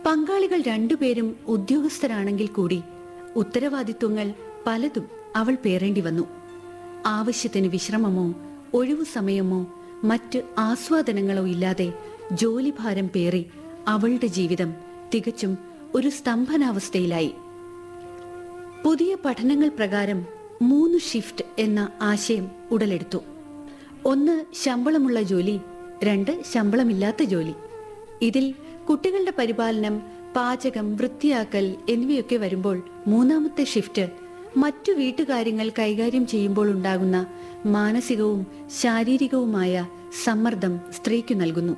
പങ്കാളികൾ രണ്ടുപേരും ഉദ്യോഗസ്ഥരാണെങ്കിൽ കൂടി ഉത്തരവാദിത്വങ്ങൾ പലതും അവൾ പേറേണ്ടി വന്നു ആവശ്യത്തിന് വിശ്രമമോ ഒഴിവു സമയമോ മറ്റ് ആസ്വാദനങ്ങളോ ഇല്ലാതെ ജോലിഭാരം പേറി അവളുടെ ജീവിതം തികച്ചും ഒരു സ്തംഭനാവസ്ഥയിലായി പുതിയ പഠനങ്ങൾ പ്രകാരം മൂന്ന് ഷിഫ്റ്റ് എന്ന ആശയം ഉടലെടുത്തു ഒന്ന് ശമ്പളമുള്ള ജോലി രണ്ട് ശമ്പളമില്ലാത്ത ജോലി ഇതിൽ കുട്ടികളുടെ പരിപാലനം പാചകം വൃത്തിയാക്കൽ എന്നിവയൊക്കെ വരുമ്പോൾ മൂന്നാമത്തെ ഷിഫ്റ്റ് മറ്റു വീട്ടുകാര്യങ്ങൾ കൈകാര്യം ചെയ്യുമ്പോൾ ഉണ്ടാകുന്ന മാനസികവും ശാരീരികവുമായ സമ്മർദ്ദം സ്ത്രീക്കു നൽകുന്നു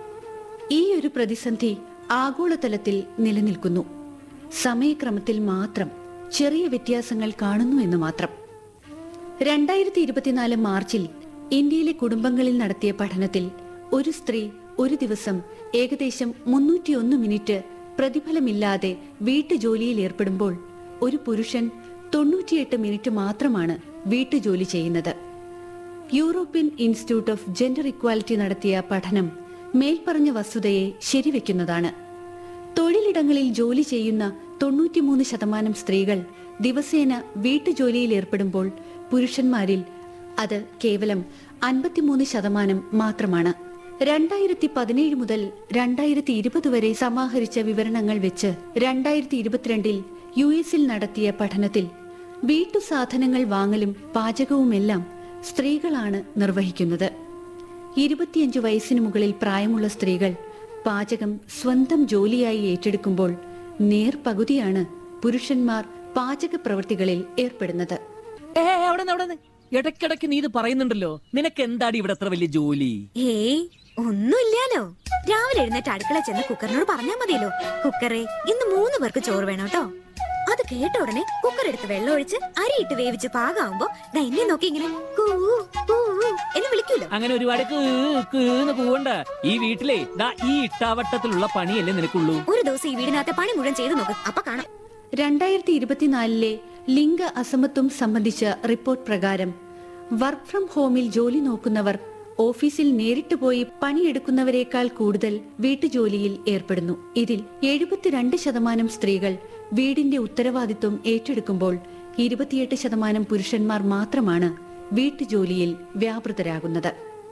ഈ ഒരു പ്രതിസന്ധി ആഗോളതലത്തിൽ നിലനിൽക്കുന്നു സമയക്രമത്തിൽ മാത്രം ചെറിയ വ്യത്യാസങ്ങൾ കാണുന്നു എന്ന് മാത്രം രണ്ടായിരത്തി ഇരുപത്തിനാല് മാർച്ചിൽ ഇന്ത്യയിലെ കുടുംബങ്ങളിൽ നടത്തിയ പഠനത്തിൽ ഒരു സ്ത്രീ ഒരു ദിവസം ഏകദേശം മുന്നൂറ്റിയൊന്ന് മിനിറ്റ് പ്രതിഫലമില്ലാതെ വീട്ടുജോലിയിൽ ഏർപ്പെടുമ്പോൾ ഒരു പുരുഷൻ തൊണ്ണൂറ്റിയെട്ട് മിനിറ്റ് മാത്രമാണ് വീട്ടുജോലി ചെയ്യുന്നത് European institute of gender equality നടത്തിയ പഠനം മേൽപ്പറഞ്ഞ വസ്തുതയെ ശരിവെക്കുന്നതാണ് തൊഴിലിടങ്ങളിൽ ജോലി ചെയ്യുന്ന തൊണ്ണൂറ്റിമൂന്ന് ശതമാനം സ്ത്രീകൾ ദിവസേന വീട്ടുജോലിയിൽ ഏർപ്പെടുമ്പോൾ പുരുഷന്മാരിൽ അത് കേവലം അൻപത്തിമൂന്ന് ശതമാനം മാത്രമാണ് രണ്ടായിരത്തി പതിനേഴ് മുതൽ രണ്ടായിരത്തി ഇരുപത് വരെ സമാഹരിച്ച വിവരണങ്ങൾ വെച്ച് രണ്ടായിരത്തി ഇരുപത്തിരണ്ടിൽ യു എസിൽ നടത്തിയ പഠനത്തിൽ വീട്ടുസാധനങ്ങൾ വാങ്ങലും പാചകവുമെല്ലാം സ്ത്രീകളാണ് നിർവഹിക്കുന്നത് ഇരുപത്തിയഞ്ച് വയസ്സിന് മുകളിൽ പ്രായമുള്ള സ്ത്രീകൾ പാചകം സ്വന്തം ജോലിയായി ഏറ്റെടുക്കുമ്പോൾ നേർപകുതിയാണ് പുരുഷന്മാർ പാചക പ്രവൃത്തികളിൽ ഏർപ്പെടുന്നത് ഏ അവിടെ നിന്ന്, അവിടെ നിന്ന്. ഇടയ്ക്കിടയ്ക്ക് നീ ഇത് പറയുന്നുണ്ടല്ലോ നിനക്ക് എന്താടി ഇവിടെ എത്ര വലിയ ജോലി ഏയ് ഒന്നുമില്ലാലോ രാവിലെ എഴുന്നേറ്റ് അടുക്കള ചെന്ന് കുക്കറിനോട് പറഞ്ഞാ മതിയല്ലോ കുക്കറെ ഇന്ന് മൂന്ന് പേർക്ക് ചോറ് വേണം കേട്ടോ അത് കേട്ട ഉടനെ കുക്കർ എടുത്ത് വെള്ളം ഒഴിച്ച് അരിയിട്ട് വേവിച്ച് പാകാവുമ്പോ ദാ എന്നെ നോക്കി ഇങ്ങനെ കൂ, കൂ എന്ന് വിളിക്കൂലോ അങ്ങനെ ഒരുപാട് കീ- കീന്ന് പോവണ്ട ഈ വീട്ടിലെ ദാ ഈ ഇട്ടാവട്ടത്തിലുള്ള പണിയല്ലേ നിനക്കുള്ളൂ ഒരു ദിവസം ഈ വീടിനകത്തെ പണി മുഴുവൻ ചെയ്തു നോക്ക് അപ്പൊ കാണാം രണ്ടായിരത്തി ഇരുപത്തിനാലിലെ ലിംഗ അസമത്വം സംബന്ധിച്ച റിപ്പോർട്ട് പ്രകാരം വർക്ക് ഫ്രം ഹോമിൽ ജോലി നോക്കുന്നവർ ഓഫീസിൽ നേരിട്ട് പോയി പണിയെടുക്കുന്നവരെക്കാൾ കൂടുതൽ വീട്ടുജോലിയിൽ ഏർപ്പെടുന്നു ഇതിൽ എഴുപത്തിരണ്ട് ശതമാനം സ്ത്രീകൾ വീടിന്റെ ഉത്തരവാദിത്വം ഏറ്റെടുക്കുമ്പോൾ ഇരുപത്തിയെട്ട് ശതമാനം പുരുഷന്മാർ മാത്രമാണ് വീട്ടുജോലിയിൽ വ്യാപൃതരാകുന്നത്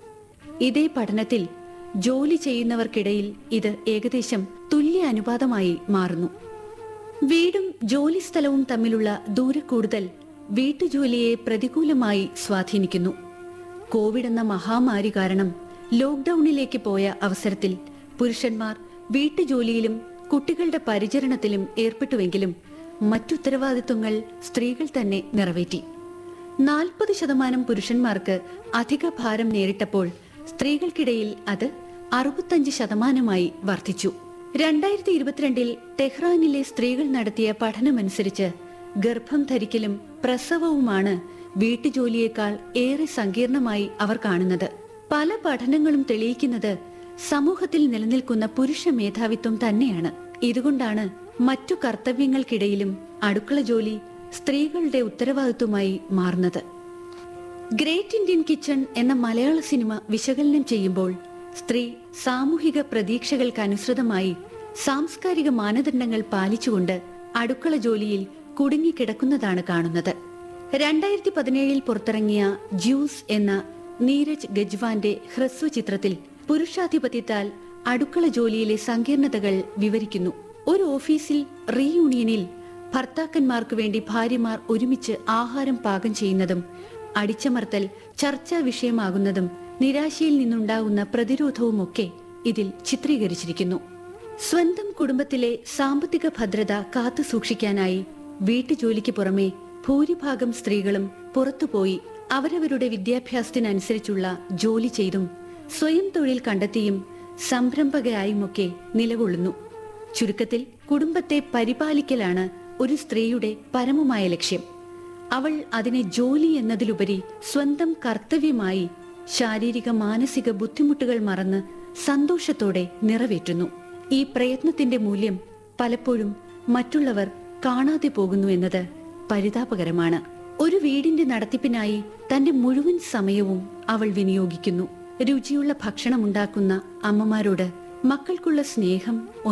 ഇതേ പഠനത്തിൽ ജോലി ചെയ്യുന്നവർക്കിടയിൽ ഇത് ഏകദേശം തുല്യ അനുപാതമായി മാറുന്നു വീടും ജോലിസ്ഥലവും തമ്മിലുള്ള ദൂരക്കൂടുതൽ വീട്ടുജോലിയെ പ്രതികൂലമായി സ്വാധീനിക്കുന്നു കോവിഡ് എന്ന മഹാമാരി കാരണം ലോക്ഡൌണിലേക്ക് പോയ അവസരത്തിൽ പുരുഷന്മാർ വീട്ടുജോലിയിലും കുട്ടികളുടെ പരിചരണത്തിലും ഏർപ്പെട്ടുവെങ്കിലും മറ്റുത്തരവാദിത്വങ്ങൾ സ്ത്രീകൾ തന്നെ നിറവേറ്റി നാൽപ്പത് ശതമാനം പുരുഷന്മാർക്ക് അധിക ഭാരം നേരിട്ടപ്പോൾ സ്ത്രീകൾക്കിടയിൽ അത് അറുപത്തഞ്ച് ശതമാനമായി വർദ്ധിച്ചു രണ്ടായിരത്തി ഇരുപത്തിരണ്ടിൽ ടെഹ്റാനിലെ സ്ത്രീകൾ നടത്തിയ പഠനമനുസരിച്ച് ഗർഭം ധരിക്കലും പ്രസവവുമാണ് വീട്ടുജോലിയേക്കാൾ ഏറെ സങ്കീർണമായി അവർ കാണുന്നത് പല പഠനങ്ങളും തെളിയിക്കുന്നത് സമൂഹത്തിൽ നിലനിൽക്കുന്ന പുരുഷ മേധാവിത്വം തന്നെയാണ് ഇതുകൊണ്ടാണ് മറ്റു കർത്തവ്യങ്ങൾക്കിടയിലും അടുക്കള ജോലി സ്ത്രീകളുടെ ഉത്തരവാദിത്വമായി മാറുന്നത് ഗ്രേറ്റ് ഇന്ത്യൻ കിച്ചൺ എന്ന മലയാള സിനിമ വിശകലനം ചെയ്യുമ്പോൾ സ്ത്രീ സാമൂഹിക പ്രതീക്ഷകൾക്കനുസൃതമായി സാംസ്കാരിക മാനദണ്ഡങ്ങൾ പാലിച്ചുകൊണ്ട് അടുക്കള ജോലിയിൽ കുടുങ്ങിക്കിടക്കുന്നതാണ് കാണുന്നത് രണ്ടായിരത്തി പതിനേഴിൽ പുറത്തിറങ്ങിയ ജ്യൂസ് എന്ന നീരജ് ഗജ്വാന്റെ ഹ്രസ്വ ചിത്രത്തിൽ പുരുഷാധിപത്യത്താൽ അടുക്കള ജോലിയിലെ സങ്കീർണതകൾ വിവരിക്കുന്നു ഒരു ഓഫീസിൽ റീയൂണിയനിൽ ഭർത്താക്കന്മാർക്ക് വേണ്ടി ഭാര്യമാർ ഒരുമിച്ച് ആഹാരം പാകം ചെയ്യുന്നതും അടിച്ചമർത്തൽ ചർച്ചാ വിഷയമാകുന്നതും നിരാശയിൽ നിന്നുണ്ടാകുന്ന പ്രതിരോധവുമൊക്കെ ഇതിൽ ചിത്രീകരിച്ചിരിക്കുന്നു സ്വന്തം കുടുംബത്തിലെ സാമ്പത്തിക ഭദ്രത കാത്തു സൂക്ഷിക്കാനായി വീട്ടുജോലിക്ക് പുറമെ ഭൂരിഭാഗം സ്ത്രീകളും പുറത്തുപോയി അവരവരുടെ വിദ്യാഭ്യാസത്തിനനുസരിച്ചുള്ള ജോലി ചെയ്തും സ്വയം തൊഴിൽ കണ്ടെത്തിയും സംരംഭകയായുമൊക്കെ നിലകൊള്ളുന്നു ചുരുക്കത്തിൽ കുടുംബത്തെ പരിപാലിക്കലാണ് ഒരു സ്ത്രീയുടെ പരമമായ ലക്ഷ്യം അവൾ അതിനെ ജോലി എന്നതിലുപരി സ്വന്തം കർത്തവ്യമായി ശാരീരിക മാനസിക ബുദ്ധിമുട്ടുകൾ മറന്ന് സന്തോഷത്തോടെ നിറവേറ്റുന്നു ഈ പ്രയത്നത്തിന്റെ മൂല്യം പലപ്പോഴും മറ്റുള്ളവർ കാണാതെ പോകുന്നു എന്നത് പരിതാപകരമാണ് ഒരു വീടിന്റെ നടത്തിപ്പിനായി തന്റെ മുഴുവൻ സമയവും അവൾ വിനിയോഗിക്കുന്നു രുചിയുള്ള ഭക്ഷണമുണ്ടാക്കുന്ന അമ്മമാരോട് മക്കൾക്കുള്ള സ്നേഹം